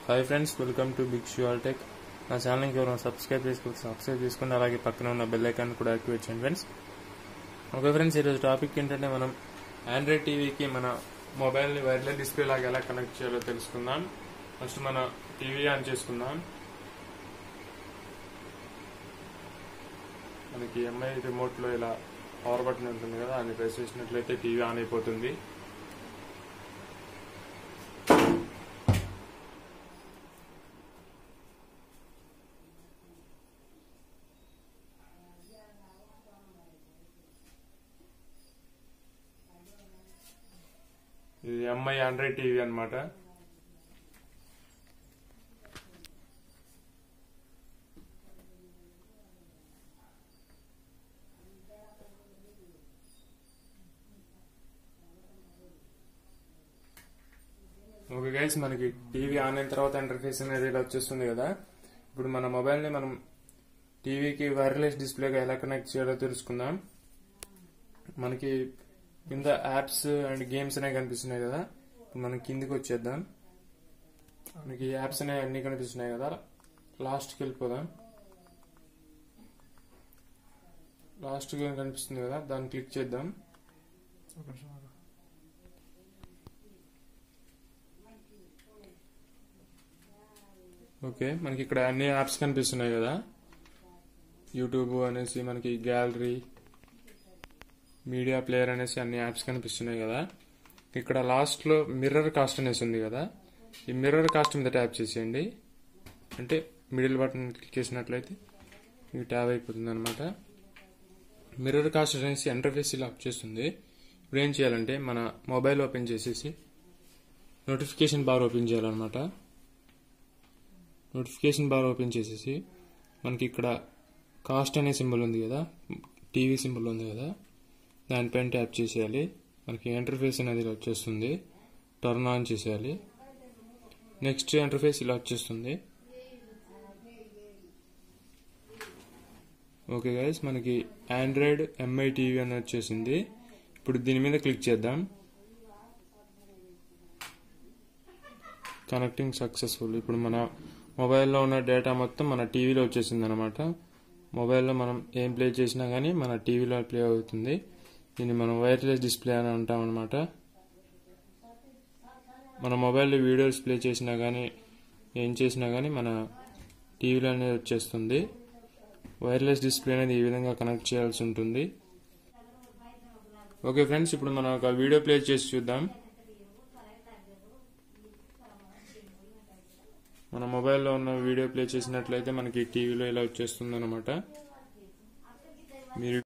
hi friends welcome to big shoe all tech నా ఛానల్కి ఎవరైనా సబ్స్క్రైబ్ చేసుకోవచ్చు సబ్స్క్రైబ్ చేసుకుని అలాగే పక్కన ఉన్న బెల్ ఐకాన్ కూడా యాక్టివేట్ చేయండి ఫ్రెండ్స్ ఓకే ఫ్రెండ్స్ ఈరోజు టాపిక్ ఏంటంటే మనం ఆండ్రాయిడ్ టీవీకి మన మొబైల్ని వైర్లెస్ డిస్ప్లే లాగా ఎలా కనెక్ట్ చేయాలో తెలుసుకుందాం ఫస్ట్ మన టీవీ ఆన్ చేసుకుందాం మనకి ఎంఐ రిమోట్లో ఇలా పవర్ బటన్ ఉంటుంది కదా అది ప్రెస్ చేసినట్లయితే టీవీ ఆన్ అయిపోతుంది ఇది ఎంఐ ఆండ్రాయిడ్ టీవీ అన్నమాట ఓకే గైస్ మనకి టీవీ ఆన్ అయిన తర్వాత ఇంటర్ఫేస్ అనేది ఇలా వచ్చేస్తుంది కదా ఇప్పుడు మన మొబైల్ ని మనం టీవీకి వైర్లెస్ డిస్ప్లేగా ఎలా కనెక్ట్ చేయాలో తెలుసుకుందాం మనకి కింద యాప్స్ అండ్ గేమ్స్ అనేవి కనిపిస్తున్నాయి కదా ఇప్పుడు మనం కిందికి వచ్చేద్దాం మనకి యాప్స్ అనేవి అన్ని కనిపిస్తున్నాయి కదా లాస్ట్కి వెళ్ళిపోదాం లాస్ట్ కనిపిస్తుంది కదా దాన్ని క్లిక్ చేద్దాం ఓకే మనకి ఇక్కడ అన్ని యాప్స్ కనిపిస్తున్నాయి కదా యూట్యూబ్ అనేసి మనకి గ్యాలరీ మీడియా ప్లేయర్ అనేసి అన్ని యాప్స్ కనిపిస్తున్నాయి కదా ఇక్కడ లాస్ట్ లో మిర్రర్ కాస్ట్ అనేసి ఉంది కదా ఈ మిర్రర్ కాస్ట్ మీద ట్యాప్ చేసేయండి అంటే మిడిల్ బటన్ క్లిక్ చేసినట్లయితే ఇది ట్యాబ్ అయిపోతుంది అనమాట మిర్రర్ కాస్ట్ అనేసి ఇంటర్ఫేస్ ఇలా చేస్తుంది ఇప్పుడు ఏం చేయాలంటే మన మొబైల్ ఓపెన్ చేసేసి నోటిఫికేషన్ బార్ ఓపెన్ చేయాలన్నమాట నోటిఫికేషన్ బార్ ఓపెన్ చేసేసి మనకి ఇక్కడ కాస్ట్ అనే సింబల్ ఉంది కదా టీవీ సింబల్ ఉంది కదా దానిపైన ట్యాప్ చేసేయాలి మనకి ఇంటర్ఫేస్ అనేది ఇలా వచ్చేస్తుంది టర్న్ ఆన్ చేసేయాలి నెక్స్ట్ ఇంటర్ఫేస్ ఇలా వచ్చేస్తుంది ఓకే గైస్ మనకి ఆండ్రాయిడ్ ఎంఐ టీవీ అని వచ్చేసింది ఇప్పుడు దీని మీద క్లిక్ చేద్దాం కనెక్టింగ్ సక్సెస్ఫుల్ ఇప్పుడు మన మొబైల్లో ఉన్న డేటా మొత్తం మన టీవీలో వచ్చేసింది అనమాట మొబైల్లో మనం ఏం ప్లే చేసినా కానీ మన టీవీలో ప్లే అవుతుంది దీన్ని మనం వైర్లెస్ డిస్ప్లే అని అంటాం అనమాట మన మొబైల్లో వీడియోస్ ప్లే చేసినా కానీ ఏం చేసినా కానీ మన టీవీలో అనేది వచ్చేస్తుంది వైర్లెస్ డిస్ప్లే అనేది ఈ విధంగా కనెక్ట్ చేయాల్సి ఉంటుంది ఓకే ఫ్రెండ్స్ ఇప్పుడు మనం ఒక వీడియో ప్లే చేసి చూద్దాం మన మొబైల్లో ఉన్న వీడియో ప్లే చేసినట్లయితే మనకి టీవీలో ఇలా వచ్చేస్తుంది అనమాట మీరు